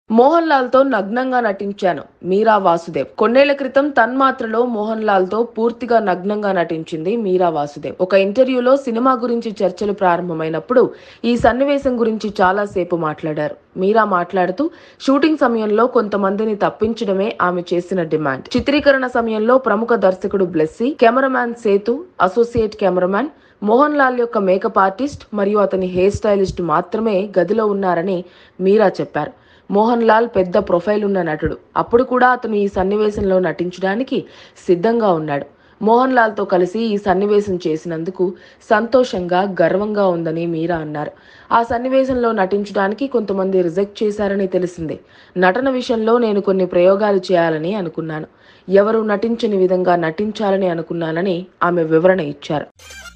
మోహన్ లాల్ తో నగ్నంగా నటించాను మీరా వాసుదేవ్ కొన్నేళ్ల క్రితం తన్మాత్రలో మోహన్ లాల్ తో పూర్తిగా నగ్నంగా నటించింది మీరా వాసుదేవ్ ఒక ఇంటర్వ్యూలో సినిమా గురించి చర్చలు ప్రారంభమైనప్పుడు ఈ సన్నివేశం గురించి చాలా సేపు మాట్లాడారు మీరా మాట్లాడుతూ షూటింగ్ సమయంలో కొంతమందిని తప్పించడమే ఆమె చేసిన డిమాండ్ చిత్రీకరణ సమయంలో ప్రముఖ దర్శకుడు Blessy cameraman Sethu associate cameraman Mohan Lal యొక్క మేకప్ ఆర్టిస్ట్ మరియు అతని హెయిర్ స్టైలిస్ట్ మాత్రమే గదిలో ఉన్నారని మీరా చెప్పారు మోహన్ లాల్ పెద్ద ప్రొఫైల్ ఉన్న నటుడు అప్పుడు కూడా అతను ఈ సన్నివేశంలో నటించడానికి సిద్ధంగా ఉన్నాడు మోహన్ లాల్తో కలిసి ఈ సన్నివేశం చేసినందుకు సంతోషంగా గర్వంగా ఉందని మీరా అన్నారు ఆ సన్నివేశంలో నటించడానికి కొంతమంది రిజెక్ట్ చేశారని తెలిసింది నటన విషయంలో నేను కొన్ని ప్రయోగాలు చేయాలని అనుకున్నాను ఎవరు నటించని విధంగా నటించాలని అనుకున్నానని ఆమె వివరణ ఇచ్చారు